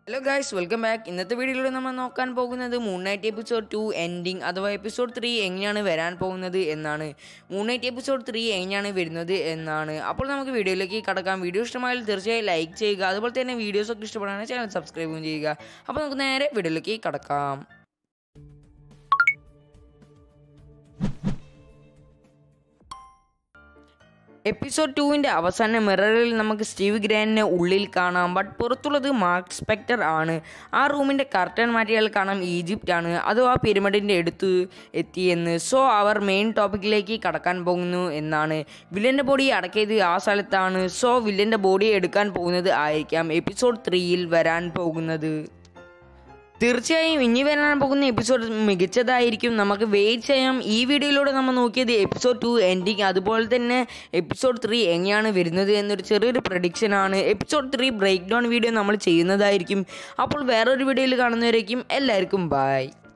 hello guys welcome back ഇന്നത്തെ വീഡിയോയിലൂടെ നമ്മൾ നോക്കാൻ പോകുന്നത് Moon Knight episode two ending അഥവാ എപ്പിസോഡ് ത്രീ എങ്ങനെയാണ് വരാൻ പോകുന്നത് എന്നാണ് മൂൺ നൈറ്റ് എപ്പിസോഡ് ത്രീ എങ്ങനെയാണ് വരുന്നത് എന്നാണ് അപ്പോൾ നമുക്ക് വീഡിയോയിലേക്ക് കടക്കാം വീഡിയോ ഇഷ്ടമായാൽ തീർച്ചയായും ലൈക്ക് ചെയ്യുക അതുപോലെ തന്നെ വീഡിയോസൊക്കെ ഇഷ്ടപ്പെടുകയാണെങ്കിൽ ചാനൽ സബ്സ്ക്രൈബും ചെയ്യുക അപ്പോൾ നമുക്ക് നേരെ വീഡിയോയിലേക്ക് കടക്കാം എപ്പിസോഡ് ടുവിൻ്റെ അവസാന മിററിൽ നമുക്ക് സ്റ്റീവ് ഗ്രാൻഡിനെ ഉള്ളിൽ കാണാം ബട്ട് പുറത്തുള്ളത് മാർക്ക് സ്പെക്ടർ ആണ് ആ റൂമിൻ്റെ കർട്ടൻ മാറ്റിയാൽ കാണാം ഈജിപ്റ്റ് ആണ് അതോ ആ പിരമിഡിൻ്റെ അടുത്ത് എത്തിയെന്ന് സോ അവർ മെയിൻ ടോപ്പിക്കിലേക്ക് കടക്കാൻ പോകുന്നു എന്നാണ് വില്ലൻ്റെ ബോഡി അടക്കിയത് ആ സ്ഥലത്താണ് സോ വില്ലൻ്റെ ബോഡി എടുക്കാൻ പോകുന്നത് ആയിരിക്കാം എപ്പിസോഡ് ത്രീയിൽ വരാൻ പോകുന്നത് തീർച്ചയായും ഇനി വരാൻ പോകുന്ന എപ്പിസോഡ് മികച്ചതായിരിക്കും നമുക്ക് വെയിറ്റ് ചെയ്യാം ഈ വീഡിയോയിലൂടെ നമ്മൾ നോക്കിയത് എപ്പിസോഡ് ടു എൻഡിങ് അതുപോലെ തന്നെ എപ്പിസോഡ് ത്രീ എങ്ങനെയാണ് വരുന്നത് എന്നൊരു ചെറിയൊരു പ്രഡിക്ഷൻ ആണ് episode three breakdown video നമ്മൾ ചെയ്യുന്നതായിരിക്കും അപ്പോൾ വേറൊരു വീഡിയോയിൽ കാണുന്നവരേക്കും എല്ലാവർക്കും ബൈ